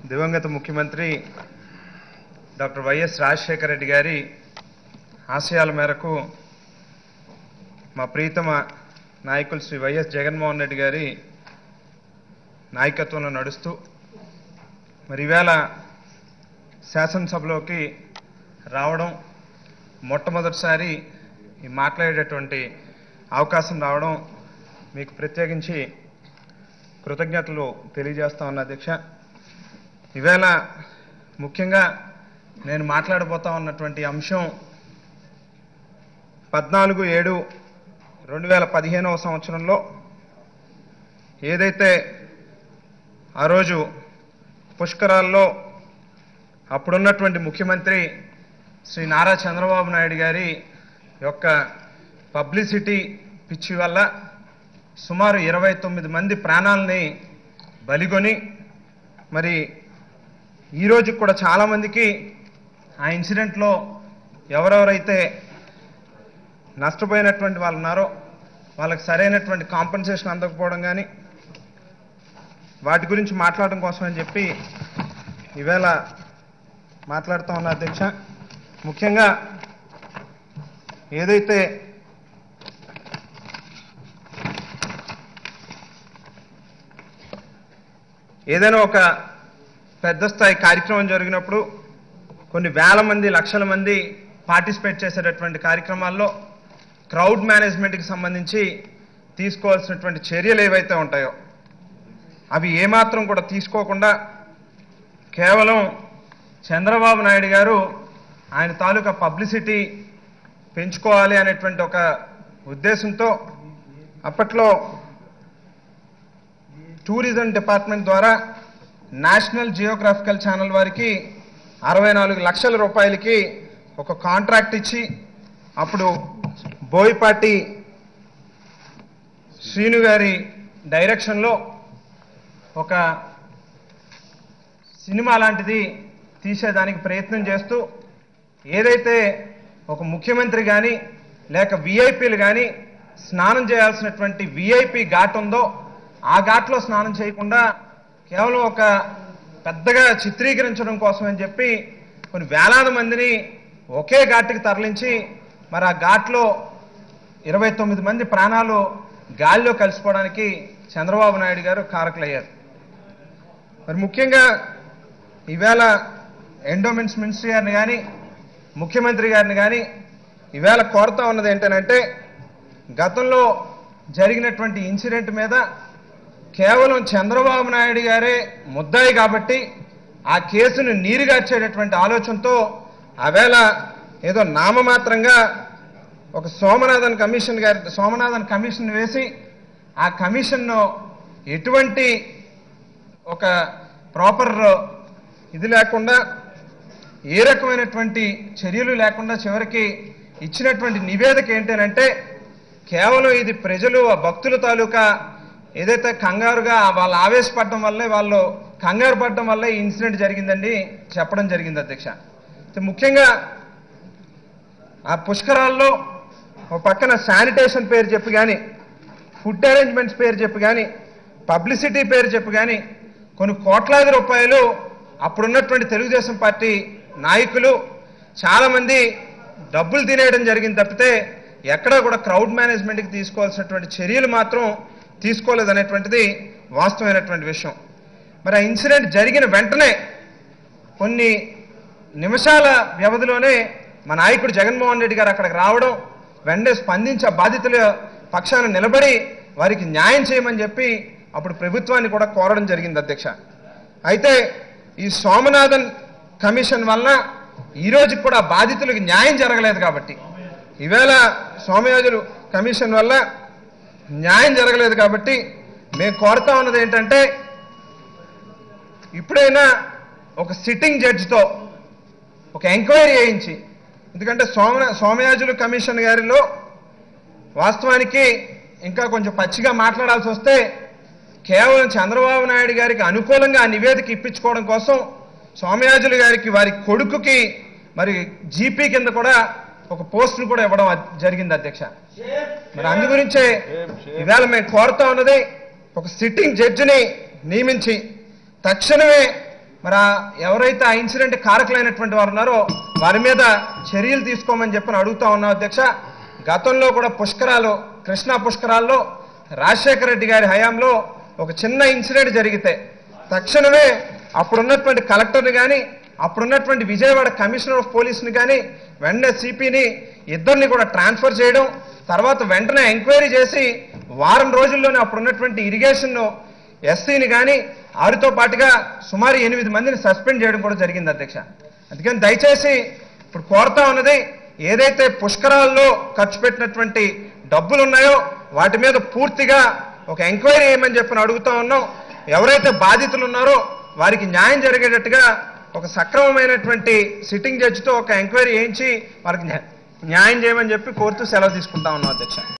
దివంగత ముఖ్యమంత్రి doctor YS Rajasekhara Reddy గారి ఆశయాల మేరకు మా ప్రీతమ నాయకులు శ్రీ వైఎస్ జగన్మోహన్ రెడ్డి గారి నాయకత్వంలో నడుస్తూ మరి ఈవేళ శాసనసభలోకి రావడం మొట్టమొదటిసారి ఈ మాట్లాడేటటువంటి అవకాశం రావడం మీకు ప్రత్యేకించి కృతజ్ఞతలు తెలియజేస్తా ఉన్నా అధ్యక్ష ఈవేళ ముఖ్యంగా నేను మాట్లాడబోతా ఉన్నటువంటి అంశం పద్నాలుగు ఏడు రెండు వేల పదిహేనవ సంవత్సరంలో ఏదైతే ఆ రోజు పుష్కరాల్లో అప్పుడున్నటువంటి ముఖ్యమంత్రి శ్రీ నారా చంద్రబాబు నాయుడు గారి యొక్క పబ్లిసిటీ పిచ్చి వల్ల సుమారు ఇరవై తొమ్మిది మంది ప్రాణాలని బలిగొని మరి ఈరోజు కూడా చాలామందికి ఆ ఇన్సిడెంట్లో ఎవరెవరైతే నష్టపోయినటువంటి వాళ్ళు ఉన్నారో వాళ్ళకి సరైనటువంటి కాంపన్సేషన్ అందకపోవడం కానీ వాటి గురించి మాట్లాడడం కోసం అని చెప్పి ఈవేళ మాట్లాడుతూ ఉన్న అధ్యక్ష ముఖ్యంగా ఏదైతే ఏదైనా ఒక పెద్ద స్థాయి కార్యక్రమం జరిగినప్పుడు కొన్ని వేల మంది లక్షల మంది పార్టిసిపేట్ చేసేటటువంటి కార్యక్రమాల్లో క్రౌడ్ మేనేజ్మెంట్కి సంబంధించి తీసుకోవాల్సినటువంటి చర్యలు ఏవైతే ఉంటాయో అవి ఏమాత్రం కూడా తీసుకోకుండా కేవలం చంద్రబాబు నాయుడు గారు ఆయన తాలూకా పబ్లిసిటీ పెంచుకోవాలి అనేటువంటి ఒక ఉద్దేశంతో అప్పట్లో టూరిజం డిపార్ట్మెంట్ ద్వారా నేషనల్ జియోగ్రాఫికల్ ఛానల్ వారికి అరవై నాలుగు లక్షల రూపాయలకి ఒక కాంట్రాక్ట్ ఇచ్చి అప్పుడు బోయపాటి శ్రీను గారి డైరెక్షన్లో ఒక సినిమా లాంటిది తీసేదానికి ప్రయత్నం చేస్తూ ఏదైతే ఒక ముఖ్యమంత్రి కానీ లేక విఐపీలు కానీ స్నానం చేయాల్సినటువంటి విఐపి ఘాట్ ఉందో ఆ ఘాట్లో స్నానం చేయకుండా కేవలం ఒక పెద్దగా చిత్రీకరించడం కోసం అని చెప్పి కొన్ని వేలాది మందిని ఒకే ఘాట్కి తరలించి మరి ఆ ఘాట్లో ఇరవై తొమ్మిది మంది ప్రాణాలు గాలిలో కలిసిపోవడానికి చంద్రబాబు నాయుడు గారు కారకులయ్యారు మరి ముఖ్యంగా ఈవేళ ఎండోమెంట్స్ మినిస్ట్రీ గారిని కానీ ముఖ్యమంత్రి గారిని కానీ ఈవేళ కోరుతా ఉన్నది ఏంటంటే గతంలో జరిగినటువంటి ఇన్సిడెంట్ మీద కేవలం చంద్రబాబు నాయుడు గారే ముద్దాయి కాబట్టి ఆ కేసును నీరుగార్చేటటువంటి ఆలోచనతో ఆవేళ ఏదో నామమాత్రంగా ఒక సోమనాథన్ కమిషన్ గారి సోమనాథన్ కమిషన్ వేసి ఆ కమిషన్ను ఎటువంటి ఒక ప్రాపర్ ఇది లేకుండా ఏ రకమైనటువంటి చర్యలు లేకుండా చివరికి ఇచ్చినటువంటి నివేదిక ఏంటంటే కేవలం ఇది ప్రజలు ఆ భక్తుల తాలూకా ఏదైతే కంగారుగా వాళ్ళు ఆవేశపడడం వల్లే వాళ్ళు కంగారు పడడం వల్లే ఈ ఇన్సిడెంట్ జరిగిందండి చెప్పడం జరిగింది అధ్యక్ష అయితే ముఖ్యంగా ఆ పుష్కరాల్లో ఒక పక్కన శానిటేషన్ పేరు చెప్పి కానీ ఫుడ్ అరేంజ్మెంట్స్ పేరు చెప్పి కానీ పబ్లిసిటీ పేరు చెప్పి కానీ కొన్ని కోట్లాది రూపాయలు అప్పుడున్నటువంటి తెలుగుదేశం పార్టీ నాయకులు చాలామంది డబ్బులు తినేయడం జరిగింది తప్పితే ఎక్కడా కూడా క్రౌడ్ మేనేజ్మెంట్కి తీసుకోవాల్సినటువంటి చర్యలు మాత్రం తీసుకోలేదనేటువంటిది వాస్తవమైనటువంటి విషయం మరి ఆ ఇన్సిడెంట్ జరిగిన వెంటనే కొన్ని నిమిషాల వ్యవధిలోనే మా నాయకుడు జగన్మోహన్ రెడ్డి గారు అక్కడికి రావడం వెంటనే స్పందించి ఆ బాధితుల పక్షాన నిలబడి వారికి న్యాయం చేయమని చెప్పి అప్పుడు ప్రభుత్వాన్ని కూడా కోరడం జరిగింది అధ్యక్ష అయితే ఈ సోమనాథన్ కమిషన్ వలన ఈరోజు కూడా బాధితులకు న్యాయం జరగలేదు కాబట్టి ఈవేళ సోమయాజులు కమిషన్ వల్ల న్యాయం జరగలేదు కాబట్టి మేము కోరుతా ఉన్నది ఏంటంటే ఇప్పుడైనా ఒక సిట్టింగ్ జడ్జితో ఒక ఎంక్వైరీ చేయించి ఎందుకంటే సోమ సోమయాజులు కమిషన్ గారిలో వాస్తవానికి ఇంకా కొంచెం పచ్చిగా మాట్లాడాల్సి వస్తే కేవలం చంద్రబాబు నాయుడు గారికి అనుకూలంగా ఆ నివేదిక ఇప్పించుకోవడం కోసం సోమయాజులు గారికి వారి కొడుకుకి మరి జీపీ కింద కూడా ఒక పోస్టును కూడా ఇవ్వడం అద్- జరిగింది అధ్యక్ష మరి అందు గురించే ఇవాళ మేము కోరుతా ఉన్నది ఒక సిట్టింగ్ జడ్జిని నియమించి తక్షణమే మరి ఆ ఎవరైతే ఆ ఇన్సిడెంట్ కారకులైనటువంటి వారు ఉన్నారో వారి మీద చర్యలు తీసుకోమని చెప్పని అడుగుతా ఉన్నాం అధ్యక్ష గతంలో కూడా పుష్కరాలు కృష్ణా పుష్కరాల్లో రాజశేఖర రెడ్డి గారి హయాంలో ఒక చిన్న ఇన్సిడెంట్ జరిగితే తక్షణమే అప్పుడున్నటువంటి కలెక్టర్ని కానీ అప్పుడున్నటువంటి విజయవాడ కమిషనర్ ఆఫ్ పోలీస్ని కానీ వెంటనే సిపిని ఇద్దరిని కూడా ట్రాన్స్ఫర్ చేయడం తర్వాత వెంటనే ఎంక్వైరీ చేసి వారం రోజుల్లోనే అప్పుడున్నటువంటి ఇరిగేషన్ ఎస్సీని కానీ వారితో పాటుగా సుమారు ఎనిమిది మందిని సస్పెండ్ చేయడం కూడా జరిగింది అధ్యక్ష అందుకని దయచేసి ఇప్పుడు కోరుతా ఉన్నది ఏదైతే పుష్కరాల్లో ఖర్చు పెట్టినటువంటి డబ్బులు ఉన్నాయో వాటి మీద పూర్తిగా ఒక ఎంక్వైరీ చేయమని చెప్పి అడుగుతా ఉన్నాం ఎవరైతే బాధితులు ఉన్నారో వారికి న్యాయం జరిగేటట్టుగా ఒక సక్రమమైనటువంటి సిట్టింగ్ జడ్జితో ఒక ఎంక్వైరీ చేయించి వారికి న్యా- న్యాయం చేయమని చెప్పి కోరుతూ సెలవు తీసుకుంటా ఉన్నాం అధ్యక్ష